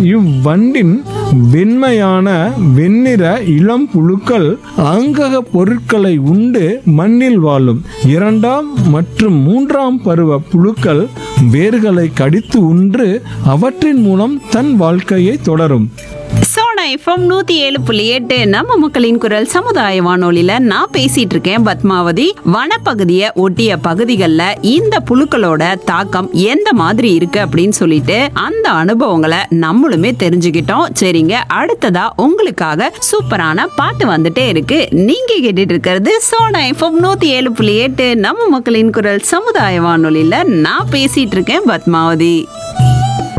இவ்வண்டின் வெண்மையான வெண்ணிற இளம் புழுக்கள் அங்கக பொருட்களை உண்டு மண்ணில் வாழும் இரண்டாம் மற்றும் மூன்றாம் பருவ புழுக்கள் வேர்களை கடித்து உன்று அவற்றின் மூலம் தன் வாழ்க்கையை தொடரும் சோனா எஃப்எம் நூத்தி ஏழு புள்ளி எட்டு நம்ம மக்களின் குரல் சமுதாய வானொலியில நான் பேசிட்டு இருக்கேன் பத்மாவதி வனப்பகுதியை ஒட்டிய பகுதிகளில் இந்த புழுக்களோட தாக்கம் எந்த மாதிரி இருக்கு அப்படின்னு சொல்லிட்டு அந்த அனுபவங்களை நம்மளுமே தெரிஞ்சுக்கிட்டோம் சரிங்க அடுத்ததா உங்களுக்காக சூப்பரான பாட்டு வந்துட்டே இருக்கு நீங்க கேட்டுட்டு இருக்கிறது சோனா எஃப்எம் நூத்தி ஏழு புள்ளி எட்டு நம்ம மக்களின் குரல் சமுதாய வானொலியில நான் பேசிட்டு இருக்கேன் பத்மாவதி